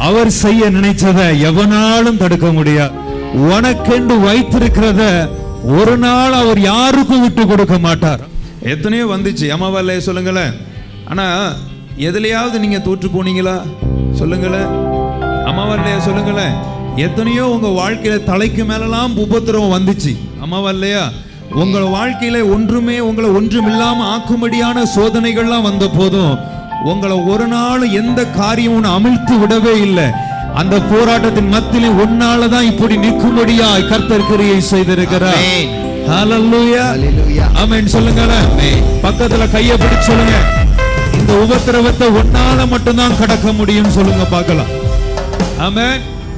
அவர் செய்ய நினைச்சதை எவனாலும் தடுக்க முடியாது உனக்கென்று வைத்திருக்கிறத ஒரு நாள் அவர் யாருக்கும் விட்டு கொடுக்க மாட்டார் எத்தனையோ வந்துச்சு அம்மாவாலே சொல்லுங்களேன் ஆனா எதுலயாவது நீங்க தோற்று போனீங்களா சொல்லுங்களேன் அம்மாவாலையா சொல்லுங்களேன் எத்தனையோ உங்க வாழ்க்கையில தலைக்கு மேலலாம் உபத்திரவம் வந்துச்சு அம்மாவாலையா உங்கள் வாழ்க்கையில ஒன்றுமே உங்களை ஒன்றுமில்லாம ஆக்கும்படியான சோதனைகள்லாம் வந்த போதும் உங்களை ஒரு நாள் எந்த காரியமும் அமிழ்த்து விடவே இல்லை அந்த போராட்டத்தின் மத்தியிலே உன்னால தான் இப்படி நிற்கும்படியாய் கர்த்தர் கிரியை செய்திருக்கிறார் ஆமென். ஹalleluya Hallelujah. ஆமென் சொல்லுங்களேன் பக்கத்துல கைய பிடிச்சு சொல்லுங்க இந்த உபத்திரவத்தை ஒன்னால மட்டும்தான் கடக்க முடியும் சொல்லுங்க பார்க்கலாம் ஆமென்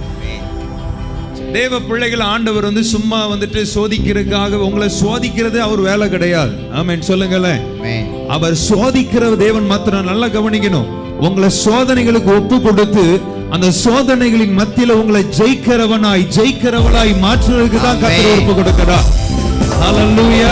தேவ பிள்ளைகள் ஆண்டவர் வந்து சும்மா வந்துட்டு சோதிக்கிறதுக்காக உங்களை சோதிக்கிறது அவர் வேலை கிடையாது ஆமென் சொல்லுங்களேன் ஆமென். அவர் சோதிக்கிற தேவன் மாத்திரம் நல்லா கவனிக்கணும் உங்களை சோதனைகளுக்கு ஒப்பு கொடுத்து அந்த சோதனைகளின் மத்தியில உங்களை ஜெயிக்கிறவனாய் ஜெயிக்கிறவளாய் மாற்றுறதுக்கு தான் கத்தர் ஆமென். ஒப்பு கொடுக்கிறார் ஹalleluya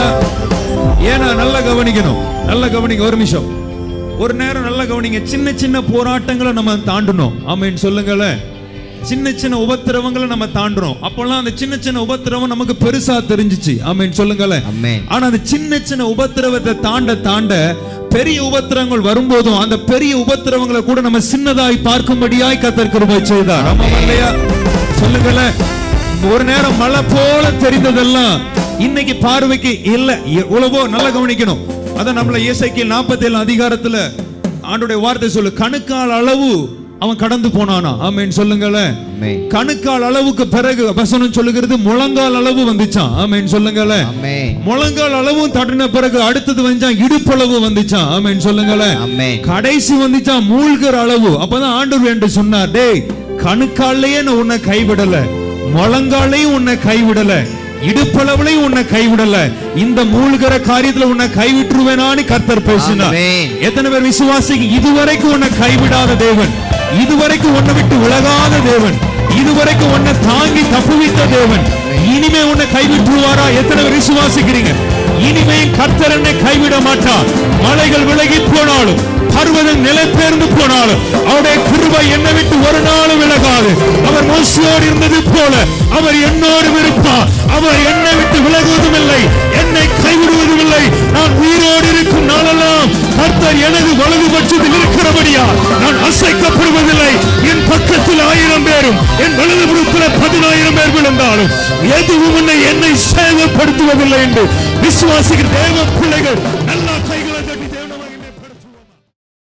ஏன்னா நல்லா கவனிக்கணும் நல்லா கவனிங்க ஒரு நிமிஷம் ஒரு நேரம் நல்லா கவனிங்க சின்ன சின்ன போராட்டங்களை நம்ம தாண்டணும் ஆமென் சொல்லுங்களேன் சின்ன சின்ன உபத்திரவங்களை நம்ம தாண்டுறோம் அப்போல்லாம் அந்த சின்ன சின்ன உபத்திரவம் நமக்கு பெருசா தெரிஞ்சுச்சு ஆமென் சொல்லுங்களேன் ஆமென். ஆனா அந்த சின்ன சின்ன உபத்திரவத்தை தாண்ட தாண்ட பெரிய உபத்திரவங்கள் வரும்போதும் அந்த பெரிய உபத்திரவங்களை கூட நம்ம சின்னதாய் பார்க்கும்படியாய் கத்தர் கிருபை செய்தார் ஆமா இல்லையா சொல்லுங்களேன் ஒரு நேரம் மழை போல தெரிந்ததெல்லாம் இன்னைக்கு பார்வைக்கு இல்ல எவ்வளவோ நல்லா கவனிக்கணும் அதான் நம்மள இயேசைக்கு நாற்பத்தி ஏழு அதிகாரத்துல ஆண்டுடைய வார்த்தை சொல்லு கணுக்கால் அளவு அவன் கடந்து போனானா ஆமென் சொல்லுங்களேன் ஆமென். கணுக்கால் அளவுக்கு பிறகு வசனம் சொல்லுகிறது முழங்கால் அளவு வந்துச்சான் ஆமென் சொல்லுங்களேன் ஆமென். முழங்கால் அளவும் தட்டின பிறகு அடுத்தது வந்துச்சான் இடுப்பளவு வந்துச்சான் ஆமென் சொல்லுங்களேன் ஆமென். கடைசி வந்துச்சான் மூழ்கிற அளவு அப்பதான் ஆண்டவர் என்று சொன்னார் டேய் கணுக்காலையே நான் உன்னை கைவிடல முழங்காலையும் உன்னை கைவிடல இடுப்பளவுலையும் உன்னை கைவிடல இந்த மூழ்கிற காரியத்துல உன்னை கைவிட்டுருவேனான்னு கர்த்தர் பேசினார் ஆமென். எத்தனை பேர் விசுவாசிக்கு இதுவரைக்கும் உன்னை கைவிடாத தேவன் இதுவரைக்கும் உன்னை விட்டு விலகாத தேவன் இதுவரைக்கும் உன்னை தாங்கி தப்புவித்த தேவன் இனிமே உன்னை கைவிட்டுருவாரா எத்தனை பேர் விசுவாசிக்கிறீங்க இனிமே கர்த்தர் என்னை கைவிட மாட்டார் மலைகள் விலகி போனாலும் பர்வதம் நிலை பெயர்ந்து போனாலும் அவருடைய கிருபை என்னை விட்டு ஒரு நாளும் விலகாது அவர் மோசியோடு இருந்தது போல அவர் என்னோடு இருப்பார் அவர் என்னை விட்டு விலகுவதும் இல்லை என்னை கைவிடுவதும் இல்லை நான் உயிரோடு இருக்கும் நாளெல்லாம் கர்த்தர் எனது வலது பட்சத்தில் இருக்கிறபடியா நான் அசைக்கப்படுவதில்லை என் பக்கத்தில் ஆயிரம் பேரும் என் வலது புறத்தில் பதினாயிரம் பேர் விழுந்தாலும் எதுவும் உன்னை என்னை சேதப்படுத்துவதில்லை என்று விசுவாசிக்கிற தேவ பிள்ளைகள்